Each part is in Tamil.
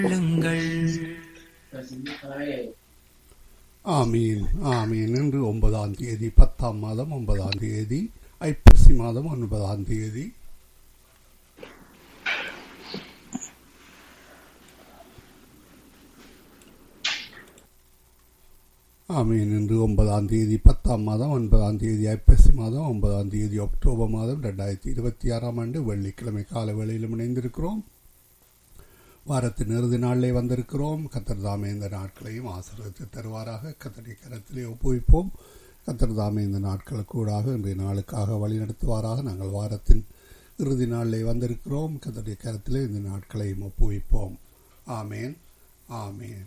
கொள்ளுங்கள் ஆமீன் ஆமீன் இன்று ஒன்பதாம் தேதி பத்தாம் மாதம் ஒன்பதாம் தேதி ஐப்பசி மாதம் ஒன்பதாம் தேதி ஆமீன் இன்று ஒன்பதாம் தேதி பத்தாம் மாதம் ஒன்பதாம் தேதி ஐப்பசி மாதம் ஒன்பதாம் தேதி அக்டோபர் மாதம் ரெண்டாயிரத்தி இருபத்தி ஆறாம் ஆண்டு வெள்ளிக்கிழமை கால வேளையிலும் இணைந்திருக்கிறோம் வாரத்தின் இறுதி நாளிலே வந்திருக்கிறோம் கத்தர் தாமே இந்த நாட்களையும் ஆசீர்வதித்து தருவாராக கத்தடி கரத்திலே ஒப்புவிப்போம் கத்தர் தாமே இந்த நாட்கள் கூடாக இன்றைய நாளுக்காக வழிநடத்துவாராக நாங்கள் வாரத்தின் இறுதி நாளிலே வந்திருக்கிறோம் கத்தடி கரத்திலே இந்த நாட்களையும் ஒப்புவிப்போம் ஆமேன் ஆமேன்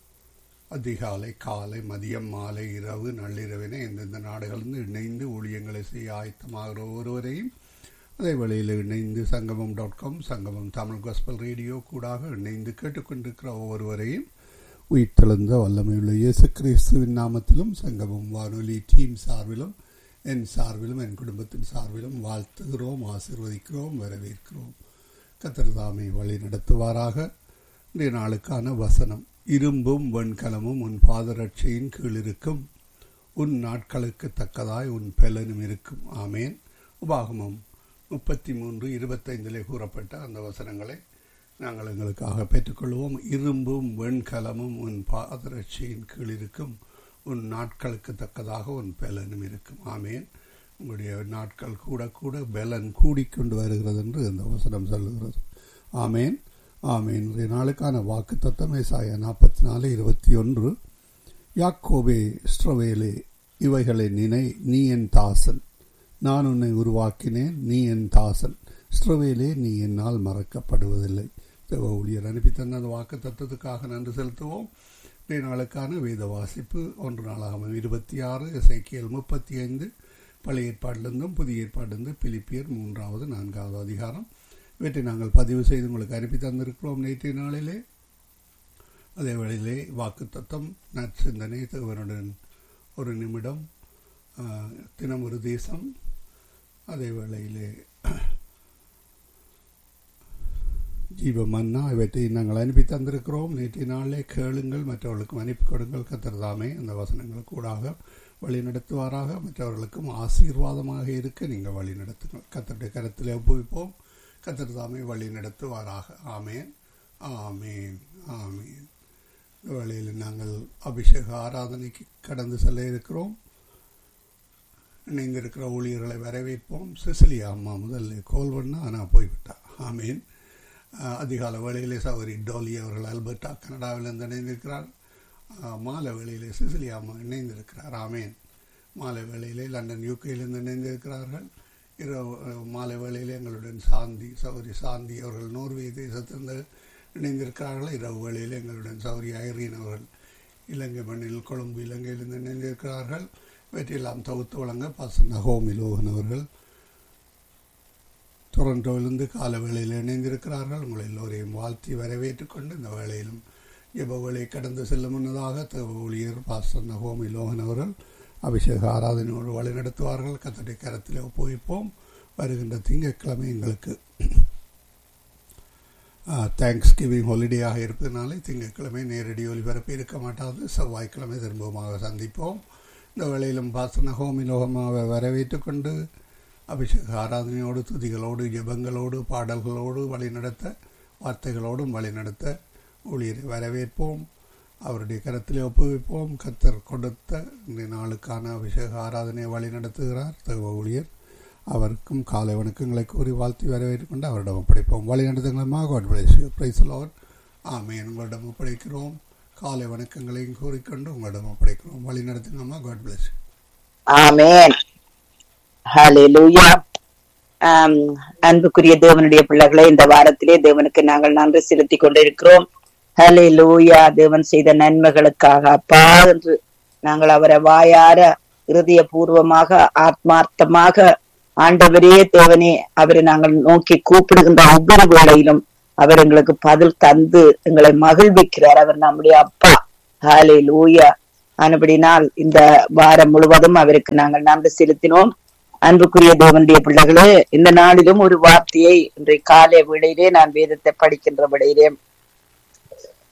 அதிகாலை காலை மதியம் மாலை இரவு நள்ளிரவினை எந்தெந்த நாடுகளிலிருந்து இணைந்து ஊழியங்களை செய்ய ஆயத்தமாகிற ஒருவரையும் அதே வேளையில் இணைந்து சங்கமம் டாட் காம் சங்கமம் தமிழ் காஸ்பல் ரேடியோ கூடாக இணைந்து கேட்டுக்கொண்டிருக்கிற ஒவ்வொருவரையும் உயிர்த்தெழுந்த வல்லமையுள்ள இயேசு கிறிஸ்துவின் நாமத்திலும் சங்கமம் வானொலி டீம் சார்பிலும் என் சார்பிலும் என் குடும்பத்தின் சார்பிலும் வாழ்த்துகிறோம் ஆசிர்வதிக்கிறோம் வரவேற்கிறோம் கத்திரதாமை வழி நடத்துவாராக இன்றைய நாளுக்கான வசனம் இரும்பும் வெண்கலமும் உன் பாதரட்சையின் கீழ் இருக்கும் உன் நாட்களுக்கு தக்கதாய் உன் பெலனும் இருக்கும் ஆமேன் உபாகமம் முப்பத்தி மூன்று இருபத்தைந்திலே கூறப்பட்ட அந்த வசனங்களை நாங்கள் எங்களுக்காக பெற்றுக்கொள்வோம் இரும்பும் வெண்கலமும் உன் பாதரட்சியின் கீழ் இருக்கும் உன் நாட்களுக்கு தக்கதாக உன் பெலனும் இருக்கும் ஆமேன் உங்களுடைய நாட்கள் கூட கூட பெலன் கூடிக்கொண்டு வருகிறது என்று அந்த வசனம் சொல்லுகிறது ஆமேன் ஆமேன் இன்றைய நாளுக்கான வாக்கு தத்தம் ஏசாய நாற்பத்தி நாலு இருபத்தி ஒன்று யாக்கோபே ஸ்ட்ரவேலே இவைகளை நினை நீ என் தாசன் நான் உன்னை உருவாக்கினேன் நீ என் தாசன் ஸ்ட்ரவேலே நீ என்னால் மறக்கப்படுவதில்லை தேவ ஊழியர் அனுப்பி தந்த அந்த வாக்கு தத்துவத்துக்காக நன்றி செலுத்துவோம் இன்றைய நாளுக்கான வேத வாசிப்பு ஒன்று நாளாகும் இருபத்தி ஆறு இசைக்கியல் முப்பத்தி ஐந்து பழைய ஏற்பாட்டிலிருந்தும் புதிய ஏற்பாட்டிலிருந்து பிலிப்பியர் மூன்றாவது நான்காவது அதிகாரம் இவற்றை நாங்கள் பதிவு செய்து உங்களுக்கு அனுப்பி தந்திருக்கிறோம் நேற்றைய நாளிலே அதே வேளையிலே வாக்கு தத்தம் நற்சிந்தனை தேவனுடன் ஒரு நிமிடம் தினம் ஒரு தேசம் அதே வேளையிலே ஜீவ மன்னா இவற்றை நாங்கள் அனுப்பி தந்திருக்கிறோம் நேற்றைய நாளிலே கேளுங்கள் மற்றவர்களுக்கும் அனுப்பி கொடுங்கள் கத்திரதாமே அந்த வசனங்கள் கூடாக வழி நடத்துவாராக மற்றவர்களுக்கும் ஆசீர்வாதமாக இருக்க நீங்கள் வழி நடத்துங்கள் கத்தருடைய கருத்தில் ஒப்புவிப்போம் கத்தர் தாமே வழி நடத்துவாராக ஆமேன் ஆமேன் ஆமேன் இந்த வேளையில் நாங்கள் அபிஷேக ஆராதனைக்கு கடந்து செல்ல இருக்கிறோம் இணைந்திருக்கிற ஊழியர்களை வரவேற்போம் சிசிலியா அம்மா முதல்ல கோல் பண்ணா ஆனால் போய்விட்டா ஆமேன் அதிகால வேளையிலே சௌரி டோலி அவர்கள் அல்பர்டா கனடாவிலிருந்து இணைந்திருக்கிறார் மாலை வேளையிலே சிசிலியா அம்மா இணைந்திருக்கிறார் ஆமேன் மாலை வேளையிலே லண்டன் யூகேயிலிருந்து இணைந்திருக்கிறார்கள் இரவு மாலை வேளையில் எங்களுடன் சாந்தி சௌரி சாந்தி அவர்கள் நோர்வே தேசத்திலிருந்து இணைந்திருக்கிறார்கள் இரவு வேளையில் எங்களுடன் சௌரி ஐரீன் அவர்கள் இலங்கை மண்ணில் கொழும்பு இலங்கையிலிருந்து இணைந்திருக்கிறார்கள் இவற்றையெல்லாம் தொகுத்து வழங்க பசங்க ஹோமி லோகன் அவர்கள் டொரண்டோவிலிருந்து கால வேளையில் இணைந்திருக்கிறார்கள் உங்களை எல்லோரையும் வாழ்த்தி வரவேற்றுக் கொண்டு இந்த வேளையிலும் ஜெப வேலை கடந்து செல்லும் முன்னதாக தேவ ஊழியர் பாசன் ஹோமி லோகன் அவர்கள் அபிஷேக ஆராதனையோடு வழி நடத்துவார்கள் கத்தடைய கரத்தில் ஒப்புவிப்போம் வருகின்ற திங்கட்கிழமை எங்களுக்கு தேங்க்ஸ் கிவிங் ஹாலிடேயாக இருப்பதனாலே திங்கட்கிழமை நேரடி ஒலிபரப்பு இருக்க மாட்டாது செவ்வாய்க்கிழமை திரும்பமாக சந்திப்போம் இந்த வேளையிலும் பாசன ஹோமி லோகமாக வரவேற்று கொண்டு அபிஷேக ஆராதனையோடு துதிகளோடு ஜெபங்களோடு பாடல்களோடு வழிநடத்த வார்த்தைகளோடும் வழிநடத்த ஊழியரை வரவேற்போம் அவருடைய கரத்திலே ஒப்புவிப்போம் கத்தர் கொடுத்த இந்த நாளுக்கான அபிஷேக ஆராதனை வழி நடத்துகிறார் தேவ ஊழியர் அவருக்கும் காலை வணக்கங்களை கூறி வாழ்த்தி வரவேற்றுக் கொண்டு அவரிடம் ஒப்படைப்போம் வழி நடத்துங்களமா God bless praise Lord amen உங்களிடம் ஒப்படைக்கிறோம் காலை வணக்கங்களையும் கூறிக்கொண்டு உங்களிடம் ஒப்படைக்கிறோம் வழி நடத்துங்கம்மா காட் பிளேஸ் ஆமேன் ஹalleluya அன்புக்குரிய தேவனுடைய பிள்ளைகளை இந்த வாரத்திலே தேவனுக்கு நாங்கள் நன்றி செலுத்திக் கொண்டிருக்கிறோம் ஹலே லூயா தேவன் செய்த நன்மைகளுக்காக அப்பா என்று நாங்கள் அவரை வாயார இருதய பூர்வமாக ஆத்மார்த்தமாக ஆண்டவரே தேவனே அவரை நாங்கள் நோக்கி கூப்பிடுகின்ற ஒவ்வொரு வேளையிலும் அவர் எங்களுக்கு பதில் தந்து எங்களை மகிழ்விக்கிறார் அவர் நம்முடைய அப்பா ஹாலே லூயா ஆனபடினால் இந்த வாரம் முழுவதும் அவருக்கு நாங்கள் நன்றி செலுத்தினோம் அன்புக்குரிய தேவனுடைய பிள்ளைகளே இந்த நாளிலும் ஒரு வார்த்தையை இன்றைய காலை வேளையிலே நான் வேதத்தை படிக்கின்ற வேளையிலே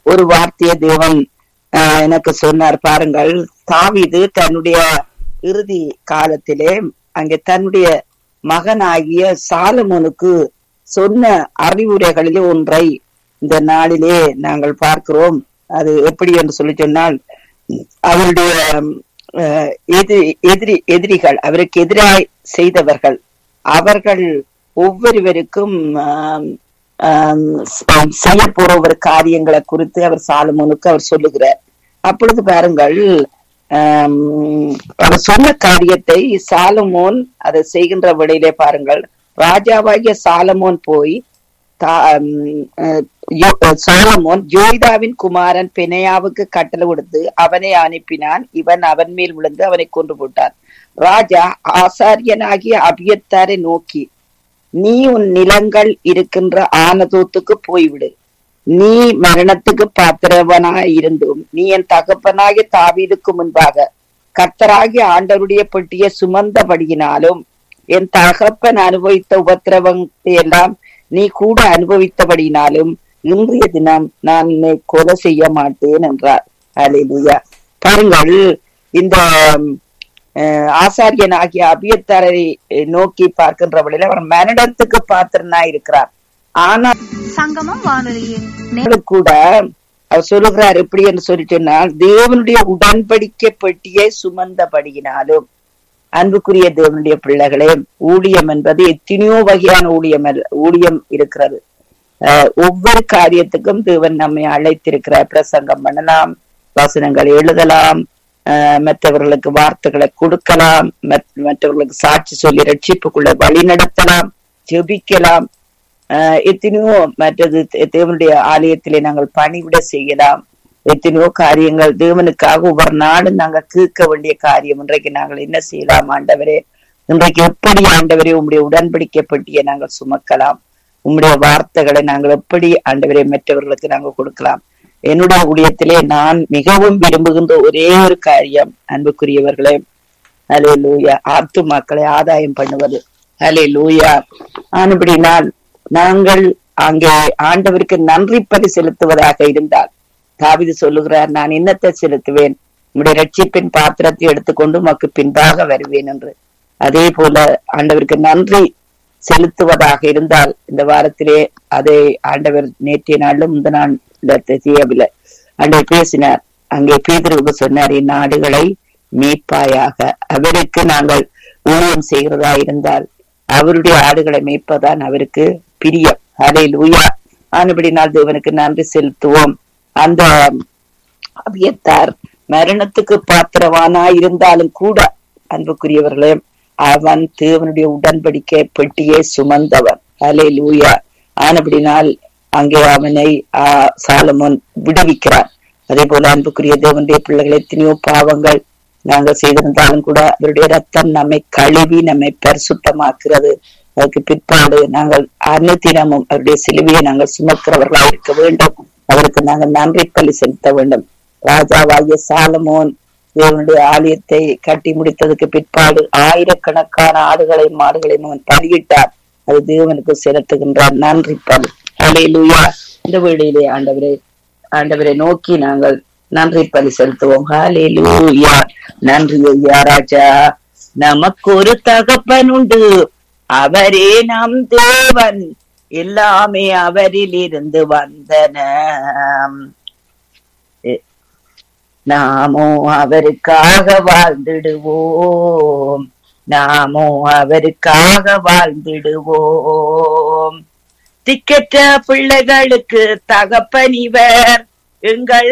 ஒரு வார்த்தையை தேவன் ஆஹ், எனக்கு சொன்னார் பாருங்கள் தாவீது தன்னுடைய இறுதி காலத்திலே அங்கே தன்னுடைய மகனாகிய சாலமோனுக்கு சொன்ன அறிவுரைகளிலே ஒன்றை இந்த நாளிலே நாங்கள் பார்க்கிறோம் அது எப்படி என்று சொல்லி சொன்னால் அவருடைய அஹ், எதிரி எதிரி எதிரிகள் அவருக்கு எதிராய் செய்தவர்கள் அவர்கள் ஒவ்வொருவருக்கும் ஆம், ஆம், ச- செய்ய போற ஒரு காரியங்களை குறித்து அவர் சாலமோனுக்கு அவர் சொல்லுகிறார் அப்பொழுது பாருங்கள் ஆம், அவர் சொன்ன காரியத்தை சாலமோன் அதை செய்கின்ற வழியிலே பாருங்கள் ராஜாவாகிய சாலமோன் போய் தா- ஆம், அஹ், யோ- சாலமோன் ஜோய்தாவின் குமாரன் பெனையாவுக்கு கட்டளை கொடுத்து அவனை அனுப்பினான் இவன் அவன் மேல் விழுந்து அவனை கொன்று போட்டான் ராஜா ஆசாரியனாகிய அபியத்தாரை நோக்கி நீ உன் நிலங்கள் இருக்கின்ற ஆனதோத்துக்கு போய்விடு நீ மரணத்துக்கு பாத்திரவனாய் இருந்தும் நீ என் தகப்பனாகிய தாவீதுக்கு முன்பாக கர்த்தராகிய ஆண்டவருடைய பெட்டியை சுமந்தபடியினாலும் என் தகப்பன் அனுபவித்த உபத்திரவத்தை எல்லாம் நீ கூட அனுபவித்தபடியினாலும் இன்றைய தினம் நான் உன்னை கொலை செய்ய மாட்டேன் என்றார் அல்லேலூயா பாருங்கள் இந்த அஹ், ஆசாரியனாகிய அபியத்தாரை நோக்கி பார்க்கின்ற வழியில் அவர் மரணத்துக்கு பாத்திரனா இருக்கிறார் ஆனா சங்கமம் வானொலியின் நே- அவர்களும் கூட அவர் சொல்லுகிறார் எப்படி என்று சொல்லி சொன்னால் தேவனுடைய உடன்படிக்கை பெட்டியை சுமந்தபடியினாலும் அன்புக்குரிய தேவனுடைய பிள்ளைகளே ஊழியம் என்பது எத்தனையோ வகையான ஊழியம் அல்ல- ஊழியம் இருக்கிறது அஹ், ஒவ்வொரு காரியத்துக்கும் தேவன் நம்மை அழைத்திருக்கிறார் பிரசங்கம் பண்ணலாம் வசனங்களை எழுதலாம் அஹ், மற்றவர்களுக்கு வார்த்தைகளை கொடுக்கலாம் மற்ற- மற்றவர்களுக்கு சாட்சி சொல்லி ரட்சிப்புக்குள்ள வழி நடத்தலாம் ஜெபிக்கலாம் ஆஹ் எத்தனையோ மற்றது தே- தேவனுடைய ஆலயத்திலே நாங்கள் பணிவிட செய்யலாம் எத்தனையோ காரியங்கள் தேவனுக்காக ஒவ்வொரு நாளும் நாங்கள் கேட்க வேண்டிய காரியம் இன்றைக்கு நாங்கள் என்ன செய்யலாம் ஆண்டவரே இன்றைக்கு எப்படி ஆண்டவரே உம்முடைய உடன்படிக்கை பெட்டியை நாங்கள் சுமக்கலாம் உம்முடைய வார்த்தைகளை நாங்கள் எப்படி ஆண்டவரே மற்றவர்களுக்கு நாங்கள் கொடுக்கலாம் என்னுடைய ஊழியத்திலே நான் மிகவும் விரும்புகின்ற ஒரே ஒரு காரியம் அன்புக்குரியவர்களே அலே லூயா ஆத்துமாக்களை ஆதாயம் பண்ணுவது அலே லூயா ஆனபடினால் நாங்கள் அங்கே ஆண்டவருக்கு நன்றி பலி செலுத்துவதாக இருந்தால் தாவிது சொல்லுகிறார் நான் என்னத்தை செலுத்துவேன் உம்முடைய ரட்சிப்பின் பாத்திரத்தை எடுத்துக்கொண்டு உமக்கு பின்பாக வருவேன் என்று அதே போல ஆண்டவருக்கு நன்றி செலுத்துவதாக இருந்தால் இந்த வாரத்திலே அதை ஆண்டவர் நேற்றைய நாளிலும் இந்த நாள் செய்யவில்லை ஆண்டவர் பேசினார் அங்கே பேதருக்கு சொன்னார் இந்நாடுகளை மீட்பாயாக அவருக்கு நாங்கள் ஊழியம் செய்கிறதா இருந்தால் அவருடைய ஆடுகளை மேய்ப்பதான் அவருக்கு பிரியம் அதை லூயா ஆனபடினால் தேவனுக்கு நன்றி செலுத்துவோம் அந்த அபியத்தார் மரணத்துக்கு பாத்திரவானா இருந்தாலும் கூட அன்புக்குரியவர்களே அவன் தேவனுடைய உடன்படிக்கை பெட்டியை சுமந்தவன் அலே லூயா ஆனபடினால் அங்கே அவனை ஆஹ் சாலமோன் விடுவிக்கிறார் அதே போல அன்புக்குரிய தேவனுடைய பிள்ளைகள் எத்தனையோ பாவங்கள் நாங்கள் செய்திருந்தாலும் கூட அவருடைய ரத்தம் நம்மை கழுவி நம்மை பரிசுத்தமாக்குறது அதுக்கு பிற்பாடு நாங்கள் அனுதினமும் அவருடைய சிலுவையை நாங்கள் சுமக்கிறவர்களா இருக்க வேண்டும் அவருக்கு நாங்கள் நன்றி பலி செலுத்த வேண்டும் ராஜாவாகிய சாலமோன் தேவனுடைய ஆலயத்தை கட்டி முடித்ததுக்கு பிற்பாடு ஆயிரக்கணக்கான ஆடுகளையும் மாடுகளையும் அவன் பலியிட்டார் அது தேவனுக்கு செலுத்துகின்றார் நன்றி பலி அலையிலுயா இந்த வேளையிலே ஆண்டவரே ஆண்டவரை நோக்கி நாங்கள் நன்றி பலி செலுத்துவோம் ஹalleluya நன்றி ஐயா ராஜா நமக்கு ஒரு தகப்பன் உண்டு அவரே நம் தேவன் எல்லாமே அவரில் இருந்து வந்தன எ- நாமோ அவருக்காக வாழ்ந்திடுவோம் நாமோ அவருக்காக வாழ்ந்திடுவோம் திக்கற்ற பிள்ளைகளுக்கு தகப்பன் இவர் எங்கள்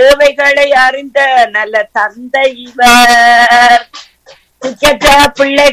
தேவைகளை அறிந்த நல்ல தந்தை இவர் திக்கற்ற பிள்ளைகள்